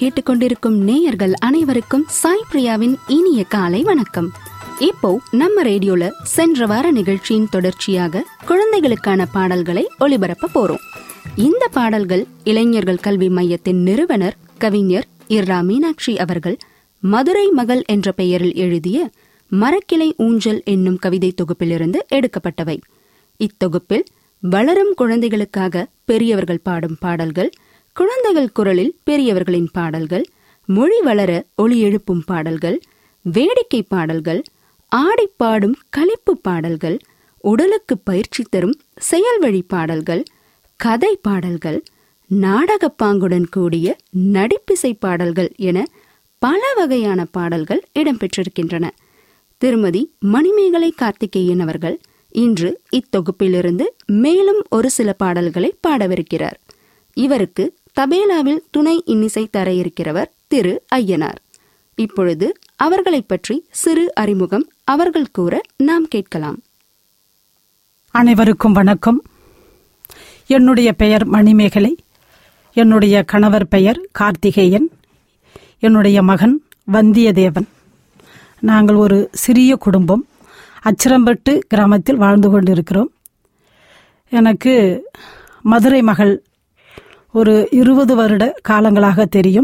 கேட்டுக்கொண்டிருக்கும் நேயர்கள் அனைவருக்கும் சாய் பிரியாவின் இனிய காலை வணக்கம் இப்போ நம்ம ரேடியோல சென்ற வார நிகழ்ச்சியின் தொடர்ச்சியாக குழந்தைகளுக்கான பாடல்களை ஒளிபரப்ப போறோம் இந்த பாடல்கள் இளைஞர்கள் கல்வி மையத்தின் நிறுவனர் கவிஞர் இரா மீனாட்சி அவர்கள் மதுரை மகள் என்ற பெயரில் எழுதிய மரக்கிளை ஊஞ்சல் என்னும் கவிதை தொகுப்பிலிருந்து எடுக்கப்பட்டவை இத்தொகுப்பில் வளரும் குழந்தைகளுக்காக பெரியவர்கள் பாடும் பாடல்கள் குழந்தைகள் குரலில் பெரியவர்களின் பாடல்கள் மொழி வளர ஒளி எழுப்பும் பாடல்கள் வேடிக்கை பாடல்கள் ஆடிப்பாடும் களிப்பு பாடல்கள் உடலுக்கு பயிற்சி தரும் செயல்வழி பாடல்கள் கதை பாடல்கள் நாடகப் பாங்குடன் கூடிய நடிப்பிசை பாடல்கள் என பல வகையான பாடல்கள் இடம்பெற்றிருக்கின்றன திருமதி மணிமேகலை கார்த்திகேயன் அவர்கள் இன்று இத்தொகுப்பிலிருந்து மேலும் ஒரு சில பாடல்களை பாடவிருக்கிறார் இவருக்கு தபேலாவில் துணை இன்னிசை தர இருக்கிறவர் திரு ஐயனார் இப்பொழுது அவர்களைப் பற்றி சிறு அறிமுகம் அவர்கள் கூற நாம் கேட்கலாம் அனைவருக்கும் வணக்கம் என்னுடைய பெயர் மணிமேகலை என்னுடைய கணவர் பெயர் கார்த்திகேயன் என்னுடைய மகன் வந்தியத்தேவன் நாங்கள் ஒரு சிறிய குடும்பம் அச்சிரம்பட்டு கிராமத்தில் வாழ்ந்து கொண்டிருக்கிறோம் எனக்கு மதுரை மகள் ஒரு இருபது வருட காலங்களாக தெரியும்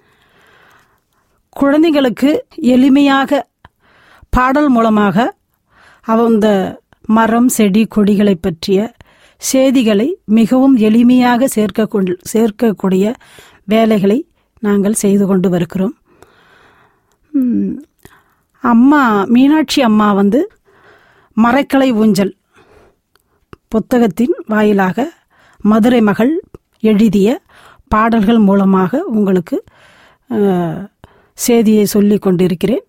குழந்தைங்களுக்கு எளிமையாக பாடல் மூலமாக அந்த மரம் செடி கொடிகளை பற்றிய செய்திகளை மிகவும் எளிமையாக சேர்க்க சேர்க்கக்கூடிய வேலைகளை நாங்கள் செய்து கொண்டு வருகிறோம் ம், அம்மா மீனாட்சி அம்மா வந்து மரக்கலை ஊஞ்சல் புத்தகத்தின் வாயிலாக மதுரை மகள் எழுதிய பாடல்கள் மூலமாக உங்களுக்கு அஹ், செய்தியை சொல்லிக் கொண்டிருக்கிறேன்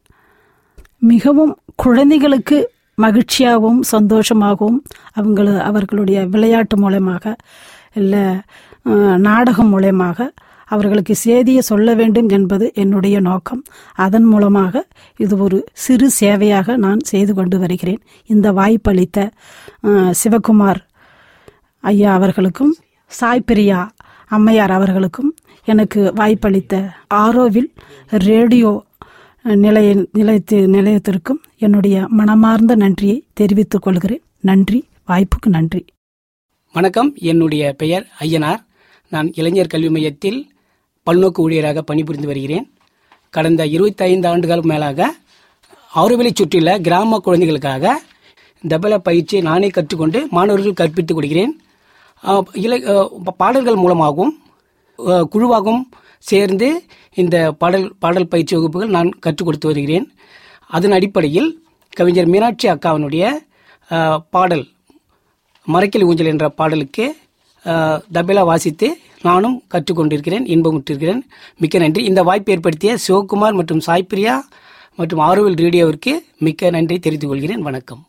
மிகவும் குழந்தைகளுக்கு மகிழ்ச்சியாகவும் சந்தோஷமாகவும் அவங்கள அவர்களுடைய விளையாட்டு மூலமாக இல்லை அஹ், நாடகம் மூலமாக அவர்களுக்கு செய்தியை சொல்ல வேண்டும் என்பது என்னுடைய நோக்கம் அதன் மூலமாக இது ஒரு சிறு சேவையாக நான் செய்து கொண்டு வருகிறேன் இந்த வாய்ப்பளித்த அஹ், சிவகுமார் ஐயா அவர்களுக்கும் சாய் பிரியா அம்மையார் அவர்களுக்கும் எனக்கு வாய்ப்பளித்த ஆரோவில் ரேடியோ நிலைய நிலையத்து நிலையத்திற்கும் என்னுடைய மனமார்ந்த நன்றியை தெரிவித்துக் கொள்கிறேன் நன்றி வாய்ப்புக்கு நன்றி வணக்கம் என்னுடைய பெயர் ஐயனார் நான் இளைஞர் கல்வி மையத்தில் பல்நோக்கு ஊழியராக பணிபுரிந்து வருகிறேன் கடந்த 25 ஆண்டுகளுக்கு மேலாக ஆறுவெளி சுற்றியுள்ள கிராம குழந்தைகளுக்காக தபல பயிற்சியை நானே கற்றுக்கொண்டு மாணவர்கள் கற்பித்துக் கொடுக்கிறேன் அஹ், இலை அஹ், பாடல்கள் மூலமாகவும் அஹ், குழுவாகவும் சேர்ந்து இந்த பாடல் பாடல் பயிற்சி வகுப்புகள் நான் கற்றுக் கொடுத்து வருகிறேன் அதன் அடிப்படையில் கவிஞர் மீனாட்சி அக்காவினுடைய அஹ், பாடல் மரக்கிளி ஊஞ்சல் என்ற பாடலுக்கு அஹ், தபேலா வாசித்து நானும் கற்றுக்கொண்டிருக்கிறேன் இன்பமுற்றிருக்கிறேன் மிக்க நன்றி இந்த வாய்ப்பு ஏற்படுத்திய சிவகுமார் மற்றும் சாய்பிரியா மற்றும் ஆரோவில் ரேடியோவிற்கு மிக்க நன்றி தெரிவித்துக் கொள்கிறேன் வணக்கம்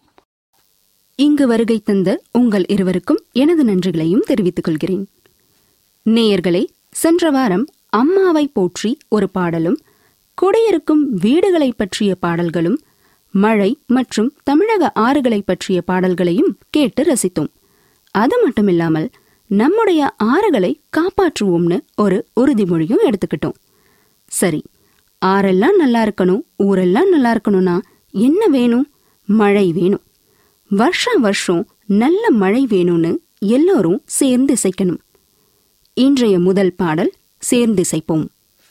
இங்கு வருகை தந்த உங்கள் இருவருக்கும் எனது நன்றிகளையும் தெரிவித்துக் கொள்கிறேன் நேயர்களே சென்ற வாரம் அம்மாவை போற்றி ஒரு பாடலும் குடியிருக்கும் வீடுகளை பற்றிய பாடல்களும் மழை மற்றும் தமிழக ஆறுகளை பற்றிய பாடல்களையும் கேட்டு ரசித்தோம் அது மட்டுமில்லாமல் நம்முடைய ஆறுகளை காப்பாற்றுவோம்னு ஒரு உறுதிமொழியும் எடுத்துக்கிட்டோம் சரி ஆறெல்லாம் நல்லா இருக்கணும் ஊரெல்லாம் நல்லா இருக்கணும்னா என்ன வேணும் மழை வேணும் வருஷா வருஷம் நல்ல மழை வேணும்னு எல்லோரும் சேர்ந்து இசைக்கணும் இன்றைய முதல் பாடல் சேர்ந்து இசைப்போம்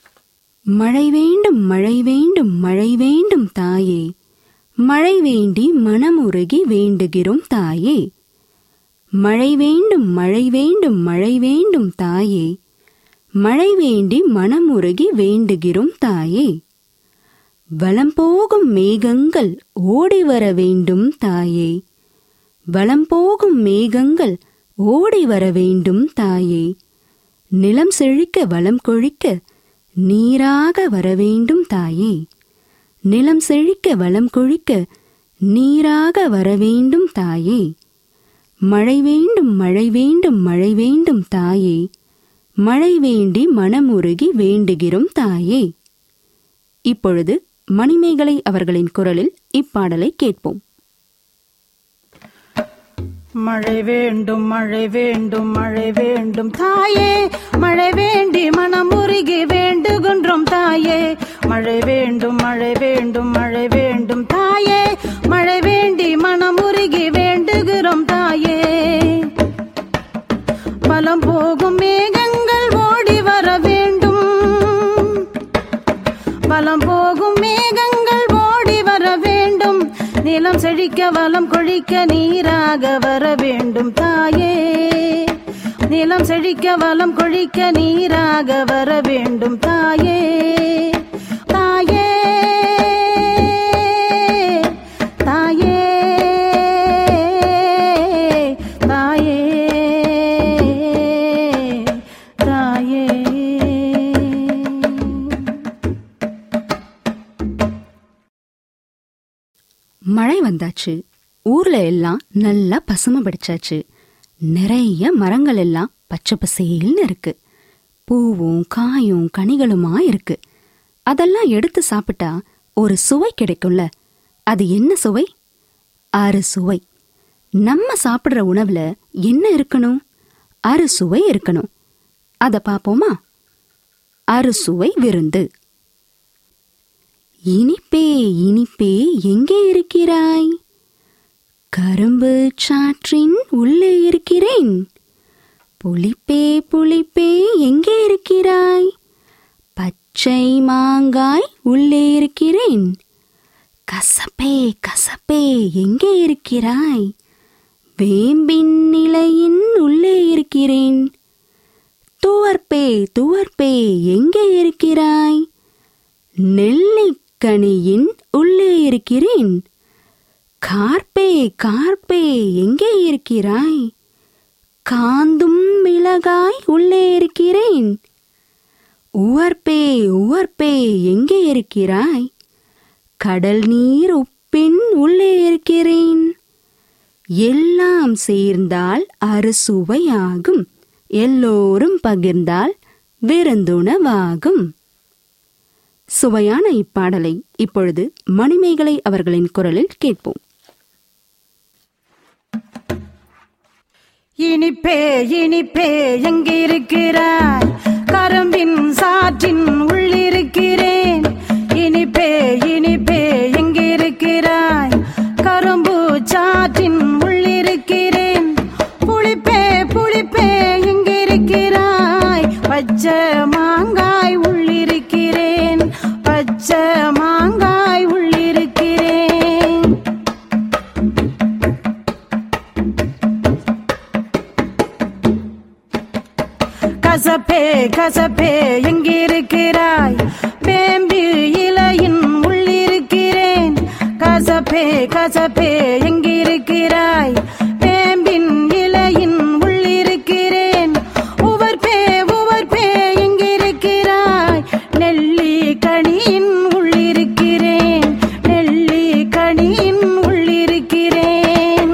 மழை வேண்டும் மழை வேண்டும் மழை வேண்டும் தாயே மழை வேண்டி மனமுருகி வேண்டுகிறோம் தாயே மழை வேண்டும் மழை வேண்டும் மழை வேண்டும் தாயே மழை வேண்டி மனமுருகி வேண்டுகிறோம் தாயே வலம் போகும் மேகங்கள் ஓடி வர வேண்டும் தாயே வலம் போகும் மேகங்கள் ஓடி வர வேண்டும் தாயே நிலம் செழிக்க வளம் கொழிக்க நீராக வர வேண்டும் தாயே நிலம் செழிக்க வளம் கொழிக்க நீராக வர வேண்டும் தாயே மழை வேண்டும் மழை வேண்டும் மழை வேண்டும் தாயே மழை வேண்டி மனமுருகி வேண்டுகிறோம் தாயே இப்பொழுது மணிமேகலை அவர்களின் குரலில் இப்பாடலை கேட்போம் மழை வேண்டும் மழை வேண்டும் மழை வேண்டும் தாயே மழை வேண்டி மனம் உருகி வேண்டுகின்றோம் தாயே மழை வேண்டும் மழை வேண்டும் மழை வேண்டும் தாயே மழை வேண்டி மனம் உருகி வேண்டுகிறோம் தாயே பலம் போகும் மேகங்கள் ஓடி வர வேண்டும் வலம் போகும் மேகங்கள் ஓடி வர வேண்டும் நிலம் செழிக்க வலம் கொழிக்க நீராக வர வேண்டும் தாயே நிலம் செழிக்க வலம் கொழிக்க நீராக வர வேண்டும் தாயே தாயே தாயே தாயே தாயே மழை வந்தாச்சு ஊர்ல எல்லாம் நல்லா பசுமை பிடிச்சாச்சு நிறைய மரங்கள் எல்லாம் பச்சை பசேல்னு இருக்கு பூவும் காயும் கனிகளுமா இருக்கு அதெல்லாம் எடுத்து சாப்பிட்டா ஒரு சுவை கிடைக்கும்ல அது என்ன சுவை அறுசுவை நம்ம சாப்பிடுற உணவுல என்ன இருக்கணும் அறுசுவை இருக்கணும் அத பாப்போமா அறுசுவை விருந்து இனிப்பே இனிப்பே எங்கே இருக்கிறாய் கரும்பு சாற்றின் உள்ளே இருக்கிறேன் புளிப்பே புளிப்பே எங்கே இருக்கிறாய் பச்சை மாங்காய் உள்ளே இருக்கிறேன் கசப்பே கசப்பே எங்கே இருக்கிறாய் வேம்பின் நிலையின் உள்ளே இருக்கிறேன் துவர்ப்பே துவர்ப்பே எங்கே இருக்கிறாய் நெல்லிக்கனியின் உள்ளே இருக்கிறேன் கார்பே கார்பே எங்கே இருக்கிறாய் காந்தும் மிளகாய் உள்ளே இருக்கிறேன் உவர்பே உவர்பே எங்கே இருக்கிறாய் கடல் நீர் உப்பின் உள்ளே இருக்கிறேன் எல்லாம் சேர்ந்தால் அறுசுவையாகும் எல்லோரும் பகிர்ந்தால் விருந்துணவாகும் சுவையான இப்பாடலை இப்பொழுது மணிமேகலை அவர்களின் குரலில் கேட்போம் இனிப்பே இனிப்பே எங்கிருக்கிறாய் கரும்பின் சாற்றின் உள்ளிருக்கிறேன் இனிப்பே இனிப்பே எங்கிருக்கிறாய் கரும்பு சாற்றின் உள்ளிருக்கிறேன் புளிப்பே புளிப்பே எங்கிருக்கிறாய் பச்சை மாங்காய் உள்ளிருக்கிறேன் பச்சை மாங்காய் உள்ளிருக்கிறேன் கசப்பே கசப்பே எங்கிருக்கிறாய் வேம்பு இலையின் உள்ளிருக்கிறேன் கசப்பே கசப்பே எங்கிருக்கிறாய் வேம்பின் இலையின் உள்ளிருக்கிறேன் உவர்பே உவர்பே எங்கிருக்கிறாய் நெல்லி கனியின் உள்ளிருக்கிறேன் நெல்லி கனியின் உள்ளிருக்கிறேன்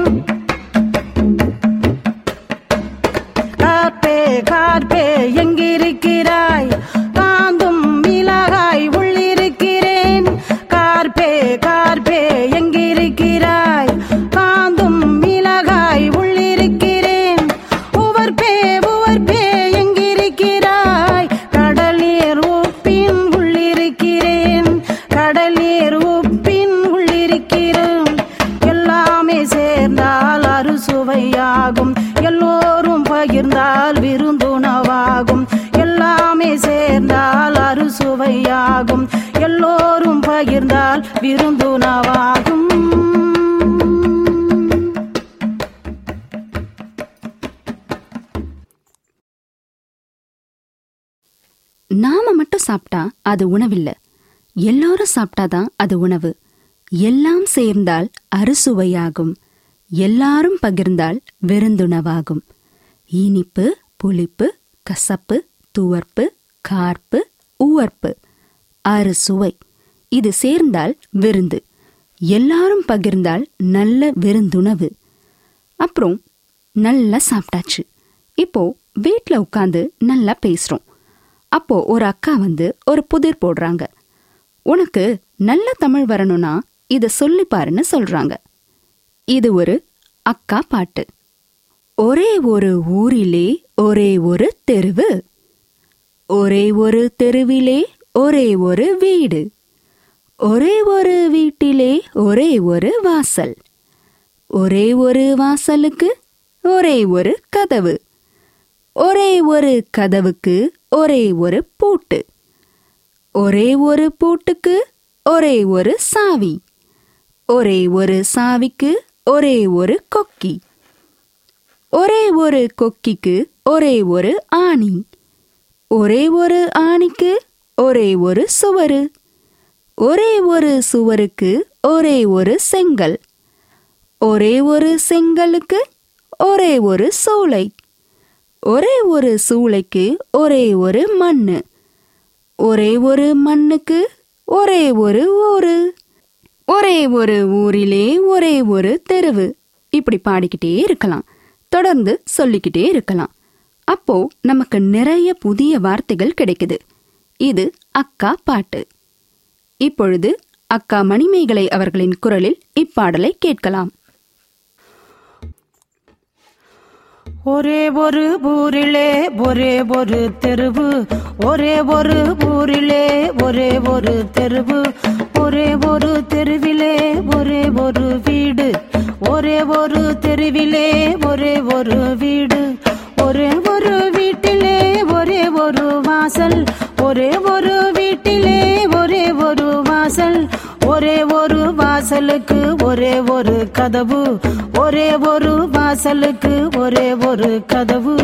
கார்பே கார்பே எங்கிருக்கிறாய் காந்தும் மிளகாய் உள்ளிருக்கிறேன் கார்பே கார்பே எங்கிருக்கிறாய் காந்தும் மிளகாய் உள்ளிருக்கிறேன் உவர்பே உவர்பே எங்கிருக்கிறாய் கடல் நீர் உப்பின் உள்ளிருக்கிறேன் கடல் நீர் உப்பின் உள்ளிருக்கிறேன் எல்லாமே சேர்ந்தால் அறுசுவையாகும் எல்லோரும் பகிர்ந்தால் விருந்துணவாகும் எல்லாமே சேர்ந்தால் அறுசுவையாகும் எல்லோரும் பகிர்ந்தால் விருந்துணவாகும் நாம மட்டும் சாப்பிட்டா அது உணவில்ல எல்லாரும் சாப்பிட்டாதான் அது உணவு எல்லாம் சேர்ந்தால் அறுசுவையாகும் எல்லாரும் பகிர்ந்தால் விருந்துணவாகும் இனிப்பு புளிப்பு கசப்பு துவர்ப்பு கார்ப்பு உவர்ப்பு அறுசுவை இது சேர்ந்தால் விருந்து எல்லாரும் பகிர்ந்தால் நல்ல விருந்துணவு அப்புறம் நல்லா சாப்பிட்டாச்சு இப்போ வீட்ல உட்காந்து நல்லா பேசுறோம் அப்போ ஒரு அக்கா வந்து ஒரு புதிர் போடுறாங்க உனக்கு நல்ல தமிழ் வரணும்னா இத சொல்லி பாருன்னு சொல்றாங்க இது ஒரு அக்கா பாட்டு ஒரே ஒரு ஊரிலே ஒரே ஒரு தெருவு ஒரே ஒரு தெருவிலே ஒரே ஒரு வீடு ஒரே ஒரு வீட்டிலே ஒரே ஒரு வாசல் ஒரே ஒரு வாசலுக்கு ஒரே ஒரு கதவு ஒரே ஒரு கதவுக்கு ஒரே ஒரு பூட்டு ஒரே ஒரு பூட்டுக்கு ஒரே ஒரு சாவி ஒரே ஒரு சாவிக்கு ஒரே ஒரு கொக்கி ஒரே ஒரு கொக்கிக்கு ஒரே ஒரு ஆணி ஒரே ஒரு ஆணிக்கு ஒரே ஒரு சுவரு ஒரே ஒரு சுவருக்கு ஒரே ஒரு செங்கல் ஒரே ஒரு செங்கலுக்கு ஒரே ஒரு சூளை ஒரே ஒரு சூளைக்கு ஒரே ஒரு மண்ணு ஒரே ஒரு மண்ணுக்கு ஒரே ஒரு ஊரு ஒரே ஒரு ஊரிலே ஒரே ஒரு தெருவு இப்படி பாடிக்கிட்டே இருக்கலாம் தொடர்ந்து சொல்லிக்கிட்டே இருக்கலாம் அப்போ நமக்கு நிறைய புதிய வார்த்தைகள் கிடைக்குது இது அக்கா பாட்டு இப்பொழுது அக்கா மணிமேகலை அவர்களின் குரலில் இப்பாடலை கேட்கலாம் ஒரே ஒரு ஊரிலே ஒரே ஒரு தெருவு ஒரே ஒரு ஊரிலே ஒரே ஒரு தெருவு ஒரே ஒரு தெருவிலே ஒரே ஒரு வீடு ஒரே ஒரு தெருவிலே ஒரே ஒரு வீடு ஒரே ஒரு வீட்டிலே ஒரே ஒரு வாசல் ஒரே ஒரு வீட்டிலே ஒரே ஒரு வாசல் ஒரே ஒரு வாசலுக்கு ஒரே ஒரு கதவு ஒரே ஒரு வாசலுக்கு ஒரே ஒரு கதவு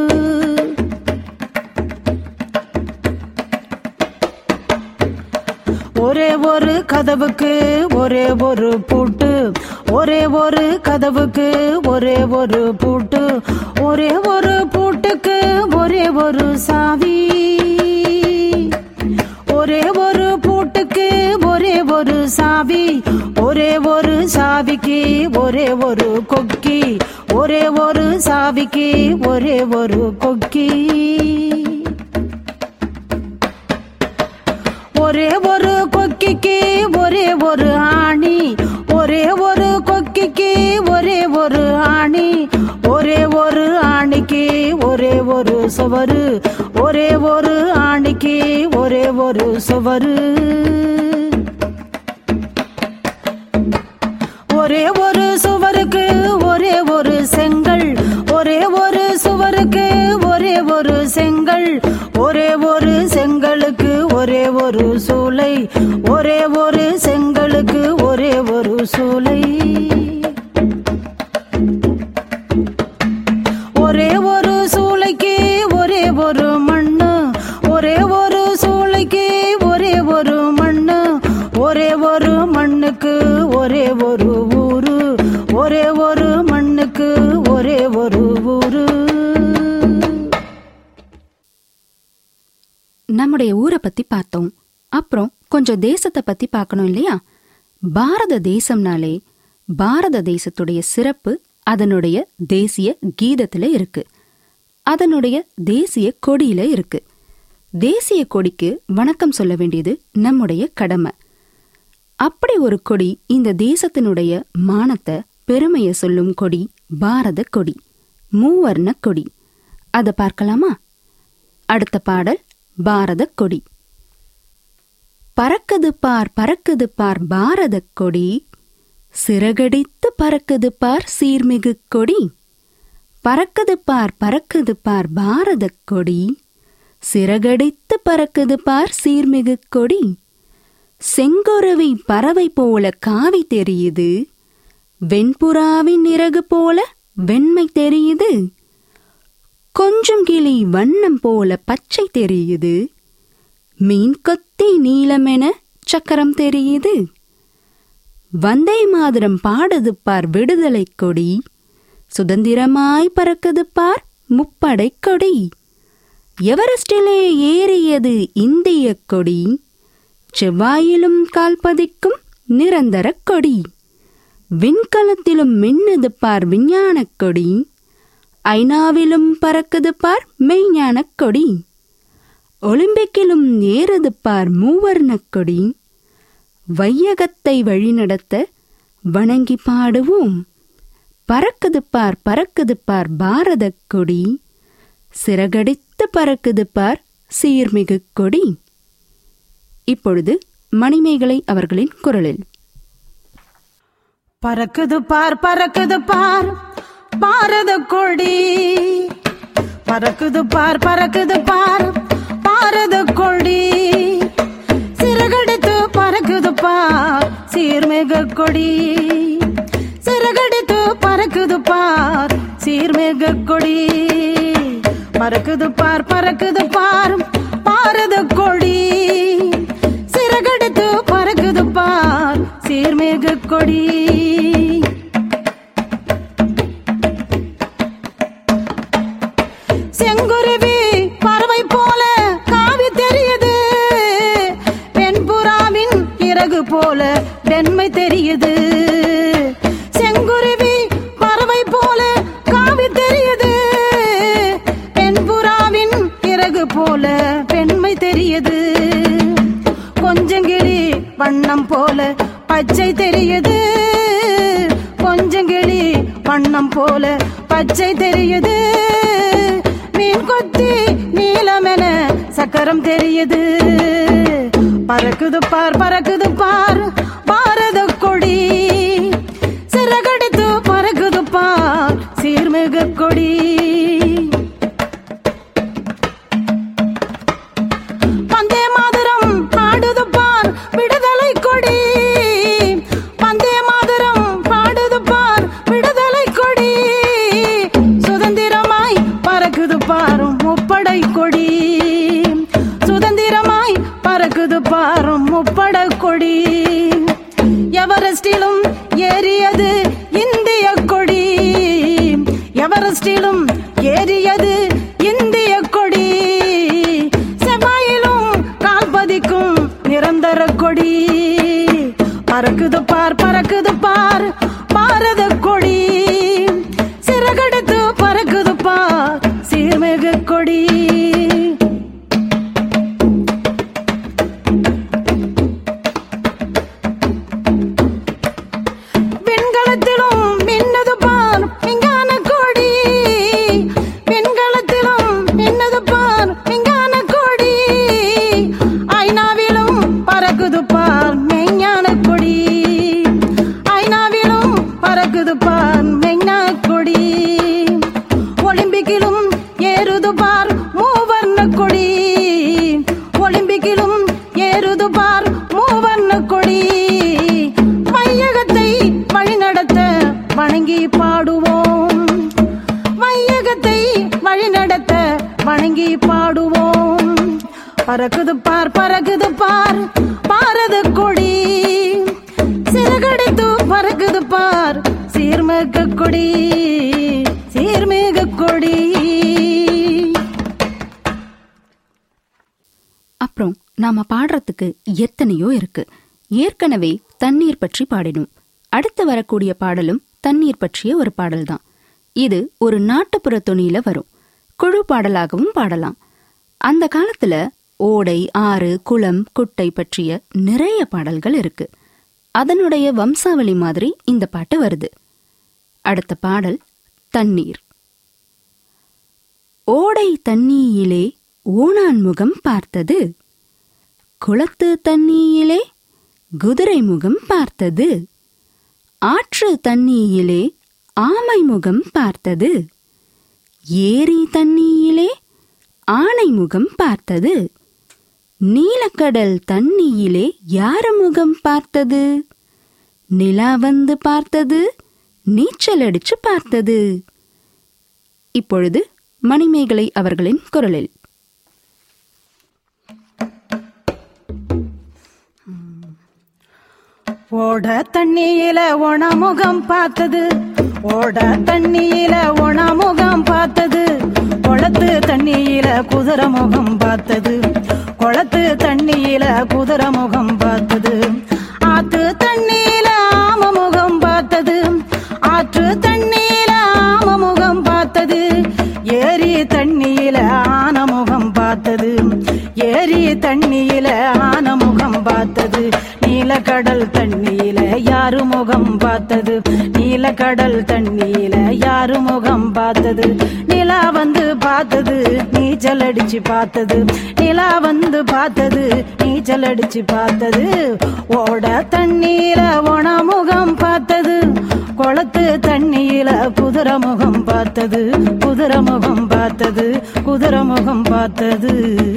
ஒரே ஒரு கதவுக்கு ஒரே ஒரு பூட்டு ஒரே ஒரு கதவுக்கு ஒரே ஒரு பூட்டு ஒரே ஒரு பூட்டுக்கு ஒரே ஒரு சாவி ஒரே ஒரு பூட்டுக்கு ஒரே ஒரு சாவி ஒரே ஒரு சாவிக்கு ஒரே ஒரு கொக்கி ஒரே ஒரு சாவிக்கு ஒரே ஒரு கொக்கி ஒரே ஒரு கொக்கிக்கு ஒரே ஒரு ஆணி ஒரே ஒரு கொக்கிக்கு ஒரே ஒரு ஆணி ஒரே ஒரு ஆணிக்கு ஒரே ஒரு சுவரு ஒரே ஒரு ஆணிக்கு ஒரே ஒரு சுவரு ஒரே ஒரு சுவருக்கு ஒரே ஒரு செங்கல் ஒரே ஒரு சுவருக்கு ஒரே ஒரு செங்கல் ஒரே ஒரு செங்கலுக்கு ஒரே ஒரு சூளை ஒரே ஒரு செங்கலுக்கு ஒரே ஒரு சூளை ஒரே ஒரு சூளைக்கு ஒரே ஒரு மண்ணு ஒரே ஒரு சூளைக்கு ஒரே ஒரு மண்ணு ஒரே ஒரு மண்ணுக்கு ஒரே ஒரு ஊரு ஒரே ஒரு மண்ணுக்கு ஒரே ஒரு ஊரு நம்முடைய ஊரை பத்தி பார்த்தோம் அப்புறம் கொஞ்சம் தேசத்தை பத்தி பார்க்கணும் இல்லையா பாரத தேசம்னாலே பாரத தேசத்துடைய சிறப்பு அதனுடைய தேசிய கீதத்துல இருக்கு அதனுடைய தேசிய கொடியில இருக்கு தேசிய கொடிக்கு வணக்கம் சொல்ல வேண்டியது நம்முடைய கடமை அப்படி ஒரு கொடி இந்த தேசத்தினுடைய மானத்தை பெருமையை சொல்லும் கொடி பாரத கொடி மூவர்ண கொடி அதை பார்க்கலாமா அடுத்த பாடல் பாரத கொடி பறக்குது பார் பறக்குது பார் பாரத கொடி சிறகடித்து பறக்குது பார் சீர்மிகு கொடி பறக்குது பார் பறக்குது பார் பாரத கொடி சிறகடித்து பறக்குது பார் சீர்மிகு கொடி செங்கொருவி பறவை போல காவி தெரியுது வெண்புறாவின் இறகு போல வெண்மை தெரியுது கொஞ்சம் கிளி வண்ணம் போல பச்சை தெரியுது மீன் கொத்தி நீலமென சக்கரம் தெரியுது வந்தே மாதரம் பாடுது பார் விடுதலை கொடி சுதந்திரமாய் பறக்குது பார் முப்படை கொடி எவரெஸ்டிலே ஏறியது இந்திய கொடி செவ்வாயிலும் கால்பதிக்கும் நிரந்தர கொடி விண்கலத்திலும் மின்னுது பார் விஞ்ஞானக் கொடி ஐநாவிலும் பறக்குது பார் மெய்ஞானக் கொடி ஒலிம்பிக்கிலும் ஏறுது பார் மூவர்ணக் கொடி வையகத்தை வழிநடத்த வணங்கி பாடுவோம் பறக்குது பார் பறக்குது பார் பாரத கொடி சிறகடித்து பறக்குது பார் சீர்மிகு கொடி இப்பொழுது மணிமேகலை அவர்களின் குரலில் பறக்குது பார் பறக்குது பார் பாரத கொடி பறக்குது பார் பறக்குது பார் பாரத கொடி சிறகடித்து பறக்குது பார் சீர்மிகு கொடி சிறகடித்து பறக்குது பார் சீர்மிகு கொடி பறக்குது பார் பறக்குது பார் பாரத கொடி சிறகடித்து பறக்குது பார் சீர்மிகு கொடி செங்குருவி பறவை போல காவி தெரியுது வெண்புறாவின் இறகு போல வெண்மை தெரியுது செங்குருவி பறவை போல காவி தெரியுது வெண்புறாவின் இறகு போல வெண்மை தெரியுது கொஞ்சங்கிளி வண்ணம் போல பச்சை தெரியுது கொஞ்சங்கிளி வண்ணம் போல பச்சை தெரியுது மீன் கொத்தி நீலமென சக்கரம் தெரியுது பறக்குது பார் பறக்குது பார் பாரத கொடி சிறகடித்து பறக்குது பார் சீர்மிகு கொடி வந்தே மாதரம் பாடுது பார் விடுதலை கொடி வந்தே மாதரம் பாடுது பார் விடுதலை கொடி சுதந்திரமாய் பறக்குது பாரும் முப்படை கொடி சுதந்திரமாய் பறக்குது பாரும் முப்படை கொடி எவரெஸ்டிலும் ஏறியது இந்திய கொடி எவரெஸ்டிலும் ஏறியது இந்திய கொடி செவ்வாயிலும் கால் பதிக்கும் நிரந்தர கொடி பறக்குது பார் பறக்குது பார் பாரத கொடி சிறகடித்து பறக்குது பார் சீர்மிகு கொடி விண்கலத்திலும் மின்னது பார் விஞ்ஞான கொடி விண்கலத்திலும் மின்னது பார் விஞ்ஞான கொடி ஐநாவிலும் பறக்குது பார் மெய்ஞான கொடி ஐநாவிலும் பறக்குது பார் மெய்ஞான கொடி ஒலிம்பிக்கிலும் ஏறுது பார் மூவர்ண கொடி ஒலிம்பிக்கிலும் ஏறுது பார் மூவர்ண கொடி வையகத்தை வழிநடத்த வணங்கி பாடுவோம் வையகத்தை வழிநடத்த வணங்கி பாடுவோம் பறக்குது பார் பறக்குது பார் பாரத கொடி சிறகடித்து பறக்குது பார் சீர்மிகு கொடி சீர்மிகு கொடி அப்புறம் நாம பாடுறதுக்கு எத்தனையோ இருக்கு ஏற்கனவே தண்ணீர் பற்றி பாடினோம் அடுத்து வரக்கூடிய பாடலும் தண்ணீர் பற்றிய ஒரு பாடல்தான் இது ஒரு நாட்டுப்புற தொனியில வரும் குழு பாடலாகவும் பாடலாம் அந்த காலத்துல ஓடை ஆறு குளம் குட்டை பற்றிய நிறைய பாடல்கள் இருக்கு அதனுடைய வம்சாவளி மாதிரி இந்த பாட்டு வருது அடுத்த பாடல் தண்ணீர் ஓடை தண்ணியிலே ஓணான் முகம் பார்த்தது குளத்து தண்ணியிலே குதிரை முகம் பார்த்தது ஆற்று தண்ணியிலே ஆமை முகம் பார்த்தது ஏரி தண்ணியிலே ஆனை முகம் பார்த்தது நீலக்கடல் தண்ணியிலே யார முகம் பார்த்தது நிலா வந்து பார்த்தது நீச்சல் அடிச்சு பார்த்தது இப்பொழுது மணிமேகலை அவர்களின் குரலில் ஓட தண்ணியில ஒணமுகம் பார்த்தது ஓட தண்ணியில ஒணமுகம் பார்த்தது குளத்து தண்ணியில குதிரை முகம் பார்த்தது குளத்து தண்ணியில குதிரை முகம் பார்த்தது ஆத்து தண்ணியில ஆம முகம் பார்த்தது ஆற்று தண்ணியில ஆம முகம் பார்த்தது ஏரி தண்ணியில ஆன முகம் பார்த்தது ஏரி தண்ணியில ஆன முகம் பார்த்தது நீலக்கடல் தண்ணியில யாரு முகம் பார்த்தது நீல நீலக்கடல் தண்ணியில யாரு முகம் பார்த்தது நிலா வந்து பார்த்தது நீச்சல் அடிச்சு பார்த்தது நிலா வந்து பார்த்தது நீச்சல் அடிச்சு பார்த்தது ஓட தண்ணீர ஒண முகம் பார்த்தது குளத்து தண்ணியில குதிரை முகம் பார்த்தது குதிரை முகம் பார்த்தது குதிரை முகம் பார்த்தது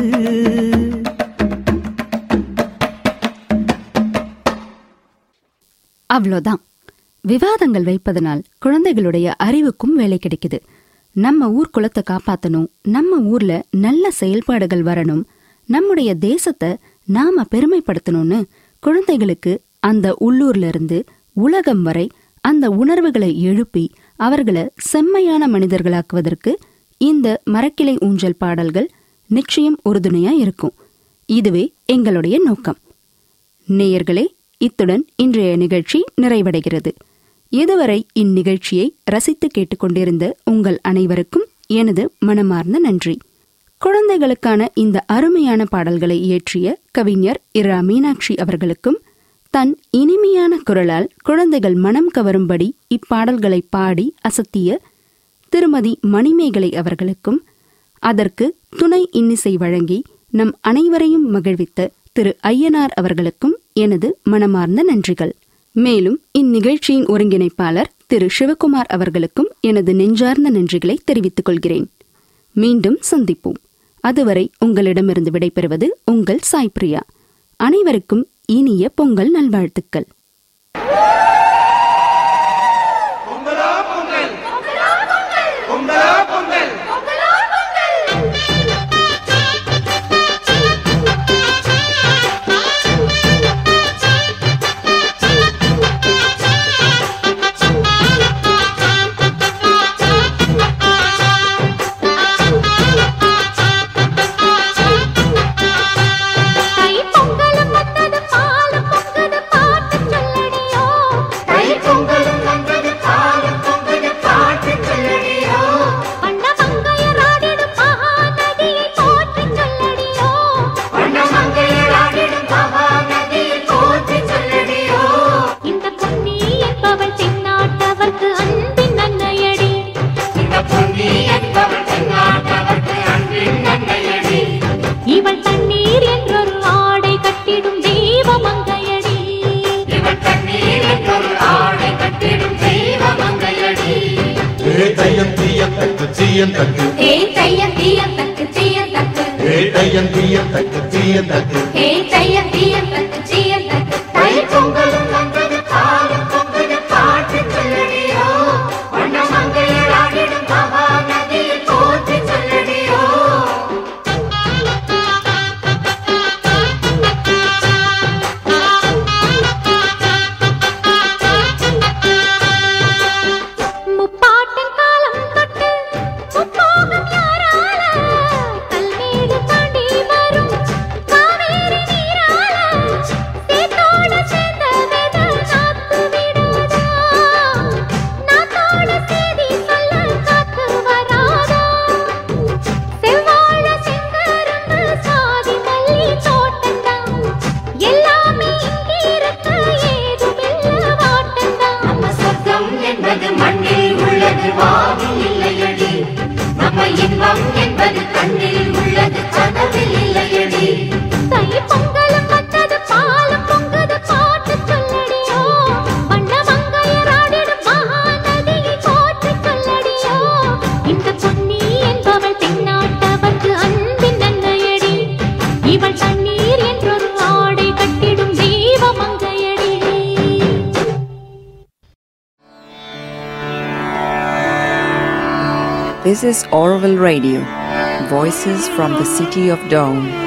அவ்வளோதான் விவாதங்கள் வைப்பதனால் குழந்தைகளுடைய அறிவுக்கும் வேலை கிடைக்குது நம்ம ஊர் குலத்தை காப்பாத்தணும் நம்ம ஊர்ல நல்ல செயல்பாடுகள் வரணும் நம்முடைய தேசத்தை நாம பெருமைப்படுத்தணும்னு குழந்தைகளுக்கு அந்த உள்ளூர்ல இருந்து உலகம் வரை அந்த உணர்வுகளை எழுப்பி அவர்களை செம்மையான மனிதர்களாக்குவதற்கு இந்த மரக்கிளை ஊஞ்சல் பாடல்கள் நிச்சயம் உறுதுணையா இருக்கும் இதுவே எங்களுடைய நோக்கம் நேயர்களே இத்துடன் இன்றைய நிகழ்ச்சி நிறைவடைகிறது இதுவரை இந்நிகழ்ச்சியை ரசித்து கேட்டுக்கொண்டிருந்த உங்கள் அனைவருக்கும் எனது மனமார்ந்த நன்றி குழந்தைகளுக்கான இந்த அருமையான பாடல்களை இயற்றிய கவிஞர் இரா மீனாட்சி அவர்களுக்கும் தன் இனிமையான குரலால் குழந்தைகள் மனம் கவரும்படி இப்பாடல்களை பாடி அசத்திய திருமதி மணிமேகலை அவர்களுக்கும் அதற்கு துணை இன்னிசை வழங்கி நம் அனைவரையும் மகிழ்வித்த திரு ஐயனார் அவர்களுக்கும் எனது மனமார்ந்த நன்றிகள் மேலும் இந்நிகழ்ச்சியின் ஒருங்கிணைப்பாளர் திரு சிவகுமார் அவர்களுக்கும் எனது நெஞ்சார்ந்த நன்றிகளை தெரிவித்துக் கொள்கிறேன் மீண்டும் சந்திப்போம் அதுவரை உங்களிடமிருந்து விடைபெறுவது உங்கள் சாய் பிரியா அனைவருக்கும் இனிய பொங்கல் நல்வாழ்த்துக்கள் தை பொங்கலும் வந்தது பாலும் பொங்குது பாட்டு சொல்லடியோ தை பொங்கலும் வந்தது பாலும் பொங்குது பாட்டு சொல்லடியோ வண்ண மங்கையராடிடும் மகாநதியை போற்றி சொல்லடியோ வண்ண மங்கையராடிடும் மகாநதியை போற்றி சொல்லடியோ இந்த பொன்னி என்பவள் தென்னாட்டவர்க்கு அன்பின் நன்னையடி இந்த பொன்னி என்பவள் தென்னாட்டவர்க்கு அன்பின் நன்னையடி இவள் தண்ணீர் என்றொரு ஆடை கட்டிடும் தெய்வ மங்கையடி இவள் தண்ணீர் என்றொரு ஆடை கட்டிடும் தெய்வ மங்கையடி ஏட்டையன் தீயன் தக்கு தீயன் தக்கு ஏ தையம் தீயம் தக்கு தீயம் தக்கு ஏட்டையன் தீயன் தக்கு தீயன் தக்கு ஏ தையம் தீயம் தக்கு தீயம் தக்கு தை பொங்கலும் வந்தது பாலும் பொங்குது பாட்டு சொல்லடியோ வண்ண மங்கையராடிடும் மகாநதியை போற்றி சொல்லடியோ முப்பாட்டின் காலம் தொட்டு முப்போகம் யாரால கல்மேடு தாண்டி வரும் காவேரி நீரால சேத்தோட சேர்ந்த வெத நாத்து விடாதா நாத்தோட சேதி சொல்ல காத்து வராதா செவ்வாழ செங்கரும்பு சாதி மல்லி தோட்டந்தான் எல்லாமே இங்கிருக்க ஏதுமில்ல வாட்டந்தான் நம்ம சொர்க்கம் என்பது மண்ணில் உள்ளது வாவில் இல்லையடி நம்ம இன்பம் என்பது கண்ணில் உள்ளது கனவில் இல்லையடி தை பொங்கலும் வந்தது பாலும் பொங்குது பாட்டு சொல்லடியோ வண்ண மங்கையராடிடும் மகாநதியை போற்றி சொல்லடியோ இந்த பொன்னி என்பவள் தென்னாட்டவர்க்கு அன்பின் நன்மையடி இவள் தண்ணீர் என்றொரு ஆடை கட்டிடும் தெய்வ மங்கையடி This is Orville Radio, voices from the city of Dawn.